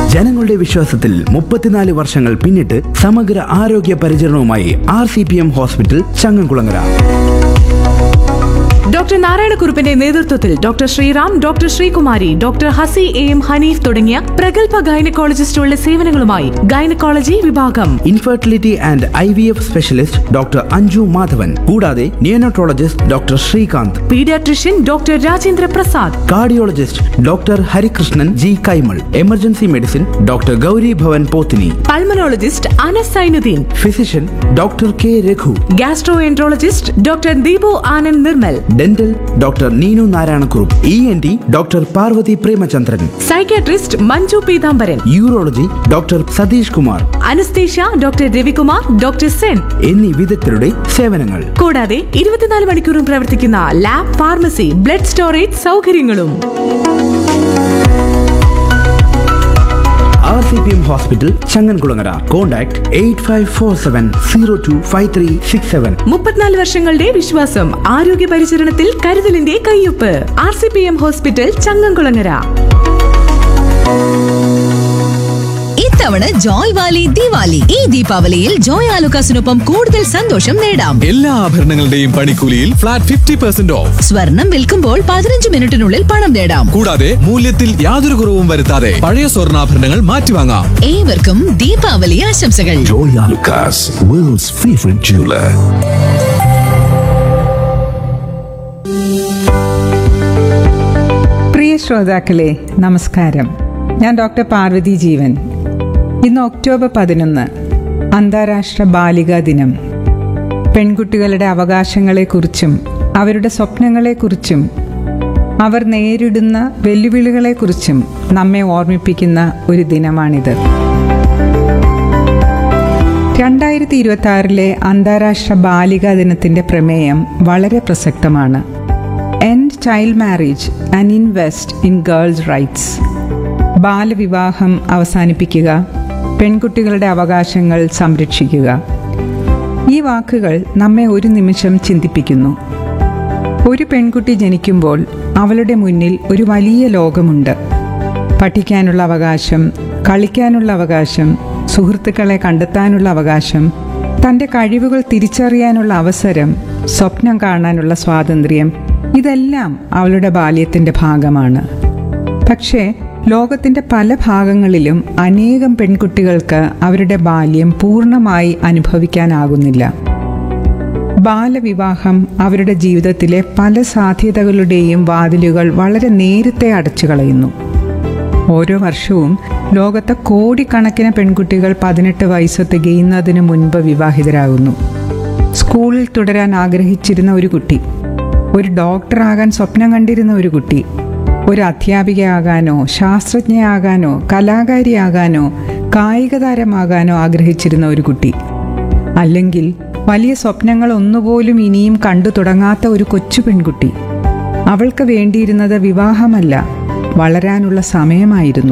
ജനങ്ങളുടെ വിശ്വാസത്തിൽ മുപ്പത്തിനാല് വർഷങ്ങൾ പിന്നിട്ട് സമഗ്ര ആരോഗ്യ പരിചരണവുമായി R C P M hospital Changamkulangara doctor നാരായണക്കുറുപ്പിന്റെ നേതൃത്വത്തിൽ doctor Sreeram doctor Sreekumari doctor Hasi A M Hanif തുടങ്ങിയ പ്രഗത്ഭ ഗൈനക്കോളജിസ്റ്റുകളുടെ സേവനങ്ങളുമായി ഗൈനക്കോളജി വിഭാഗം infertility and I V F specialist doctor Anju Madhavan കൂടാതെ neonatologist doctor Srikanth paediatrician doctor Rajendra Prasad cardiologist doctor Harikrishnan G Kaimal emergency medicine doctor Gauri Bhavan Pothini pulmonologist Anas Zainuddin physician doctor K Raghu gastroenterologist doctor Deepu Anand Nirmal dental doctor Neenu Narayanakurup E N T doctor Parvathi Premachandran psychiatrist Manju Peethambaran urology doctor Satheesh Kumar anaesthesia doctor Ravikumar doctor Sen എന്നീ വിദഗ്ധരുടെ സേവനങ്ങൾ കൂടാതെ ഇരുപത്തിനാല് മണിക്കൂറും പ്രവർത്തിക്കുന്ന lab pharmacy blood storage സൗകര്യങ്ങളും R C P M hospital Changankulangara contact eight five four seven zero two five three six seven മുപ്പത്തിനാല് വർഷങ്ങളുടെ വിശ്വാസം ആരോഗ്യ പരിചരണത്തിൽ കരുതലിന്റെ കയ്യൊപ്പ് R C P M hospital Changamkulangara ഇത്തവണ ജോയ് വാലി ദിവാലി ഈ ദീപാവലിയിൽ ജോയ് ആലുക്കാസിനൊപ്പം കൂടുതൽ സന്തോഷം നേടാം എല്ലാ ആഭരണങ്ങളുടെയും പണിക്കൂലിയിൽ ഫ്ലാറ്റ് ഫിഫ്റ്റി പെർസെന്റ് ഓഫ് സ്വർണം വിൽക്കുമ്പോൾ പതിനഞ്ച് മിനിറ്റിനുള്ളിൽ പണം നേടാം കൂടാതെ മൂല്യത്തിൽ യാതൊരു കുറവും വരുത്താതെ പഴയ സ്വർണ്ണാഭരണങ്ങൾ മാറ്റിവാങ്ങാം ഏവർക്കും ദീപാവലി ആശംസകൾ Joy Alucas, world's favorite jeweler. പ്രിയ ശ്രോതാക്കളെ നമസ്കാരം ഞാൻ ഡോക്ടർ പാർവതി ജീവൻ ഇന്ന് ഒക്ടോബർ പതിനൊന്ന് അന്താരാഷ്ട്ര ബാലികാ ദിനം പെൺകുട്ടികളുടെ അവകാശങ്ങളെക്കുറിച്ചും അവരുടെ സ്വപ്നങ്ങളെക്കുറിച്ചും അവർ നേരിടുന്ന വെല്ലുവിളികളെക്കുറിച്ചും നമ്മെ ഓർമ്മിപ്പിക്കുന്ന ഒരു ദിനമാണിത് രണ്ടായിരത്തി ഇരുപത്തി ആറിലെ അന്താരാഷ്ട്ര ബാലികാ ദിനത്തിന്റെ പ്രമേയം വളരെ പ്രസക്തമാണ് end child marriage and invest in girls rights ബാലവിവാഹം അവസാനിപ്പിക്കുക പെൺകുട്ടികളുടെ അവകാശങ്ങൾ സംരക്ഷിക്കുക ഈ വാക്കുകൾ നമ്മെ ഒരു നിമിഷം ചിന്തിപ്പിക്കുന്നു ഒരു പെൺകുട്ടി ജനിക്കുമ്പോൾ അവളുടെ മുന്നിൽ ഒരു വലിയ ലോകമുണ്ട് പഠിക്കാനുള്ള അവകാശം കളിക്കാനുള്ള അവകാശം സുഹൃത്തുക്കളെ കണ്ടെത്താനുള്ള അവകാശം തൻ്റെ കഴിവുകൾ തിരിച്ചറിയാനുള്ള അവസരം സ്വപ്നം കാണാനുള്ള സ്വാതന്ത്ര്യം ഇതെല്ലാം അവളുടെ ബാല്യത്തിൻ്റെ ഭാഗമാണ് പക്ഷേ ലോകത്തിൻ്റെ പല ഭാഗങ്ങളിലും അനേകം പെൺകുട്ടികൾക്ക് അവരുടെ ബാല്യം പൂർണ്ണമായി അനുഭവിക്കാനാകുന്നില്ല ബാലവിവാഹം അവരുടെ ജീവിതത്തിലെ പല സാധ്യതകളുടെയും വാതിലുകൾ വളരെ നേരത്തെ അടച്ചു കളയുന്നു ഓരോ വർഷവും ലോകത്തെ കോടിക്കണക്കിന് പെൺകുട്ടികൾ പതിനെട്ട് വയസ്സ് തികയുന്നതിന് മുൻപ് വിവാഹിതരാകുന്നു സ്കൂളിൽ തുടരാൻ ആഗ്രഹിച്ചിരുന്ന ഒരു കുട്ടി ഒരു ഡോക്ടറാകാൻ സ്വപ്നം കണ്ടിരുന്ന ഒരു കുട്ടി ഒരു അധ്യാപികയാകാനോ ശാസ്ത്രജ്ഞയാകാനോ കലാകാരിയാകാനോ കായിക താരമാകാനോ ആഗ്രഹിച്ചിരുന്ന ഒരു കുട്ടി അല്ലെങ്കിൽ വലിയ സ്വപ്നങ്ങൾ ഒന്നുപോലും ഇനിയും കണ്ടു തുടങ്ങാത്ത ഒരു കൊച്ചു പെൺകുട്ടി അവൾക്ക് വേണ്ടിയിരുന്നത് വിവാഹമല്ല വളരാനുള്ള സമയമായിരുന്നു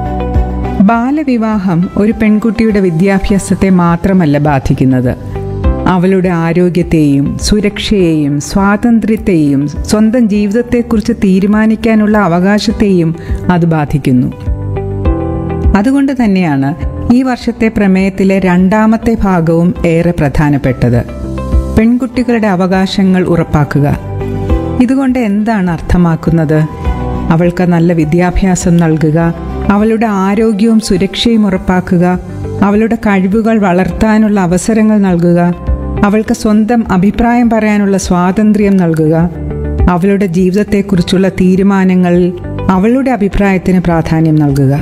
ബാലവിവാഹം ഒരു പെൺകുട്ടിയുടെ വിദ്യാഭ്യാസത്തെ മാത്രമല്ല ബാധിക്കുന്നത് അവളുടെ ആരോഗ്യത്തെയും സുരക്ഷയെയും സ്വാതന്ത്ര്യത്തെയും സ്വന്തം ജീവിതത്തെക്കുറിച്ച് തീരുമാനിക്കാനുള്ള അവകാശത്തെയും അത് ബാധിക്കുന്നു അതുകൊണ്ട് തന്നെയാണ് ഈ വർഷത്തെ പ്രമേയത്തിലെ രണ്ടാമത്തെ ഭാഗവും ഏറെ പ്രധാനപ്പെട്ടത് പെൺകുട്ടികളുടെ അവകാശങ്ങൾ ഉറപ്പാക്കുക ഇതുകൊണ്ട് എന്താണ് അർത്ഥമാക്കുന്നത് അവൾക്ക് നല്ല വിദ്യാഭ്യാസം നൽകുക അവളുടെ ആരോഗ്യവും സുരക്ഷയും ഉറപ്പാക്കുക അവളുടെ കഴിവുകൾ വളർത്താനുള്ള അവസരങ്ങൾ നൽകുക അവൾക്ക് സ്വന്തം അഭിപ്രായം പറയാനുള്ള സ്വാതന്ത്ര്യം നൽകുക അവളുടെ ജീവിതത്തെക്കുറിച്ചുള്ള തീരുമാനങ്ങളിൽ അവളുടെ അഭിപ്രായത്തിന് പ്രാധാന്യം നൽകുക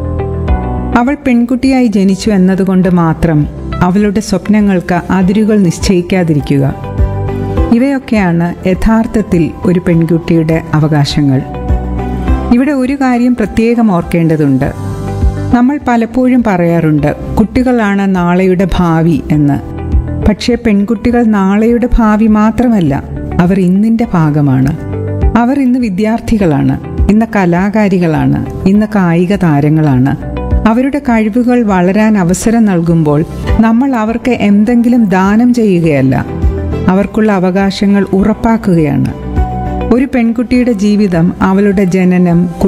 അവൾ പെൺകുട്ടിയായി ജനിച്ചു എന്നതുകൊണ്ട് മാത്രം അവളുടെ സ്വപ്നങ്ങൾക്ക് അതിരുകൾ നിശ്ചയിക്കാതിരിക്കുക ഇവയൊക്കെയാണ് യഥാർത്ഥത്തിൽ ഒരു പെൺകുട്ടിയുടെ അവകാശങ്ങൾ ഇവിടെ ഒരു കാര്യം പ്രത്യേകം ഓർക്കേണ്ടതുണ്ട് നമ്മൾ പലപ്പോഴും പറയാറുണ്ട് കുട്ടികളാണ് നാളെയുടെ ഭാവി എന്ന് പക്ഷേ പെൺകുട്ടികൾ നാളെയുടെ ഭാവി മാത്രമല്ല അവർ ഇന്നിൻ്റെ ഭാഗമാണ് അവർ ഇന്ന് വിദ്യാർത്ഥികളാണ് ഇന്ന് കലാകാരികളാണ് ഇന്ന് കായിക താരങ്ങളാണ് അവരുടെ കഴിവുകൾ വളരാൻ അവസരം നൽകുമ്പോൾ നമ്മൾ അവർക്ക് എന്തെങ്കിലും ദാനം ചെയ്യുകയല്ല അവർക്കുള്ള അവകാശങ്ങൾ ഉറപ്പാക്കുകയാണ് ഒരു പെൺകുട്ടിയുടെ ജീവിതം അവളുടെ ജനനം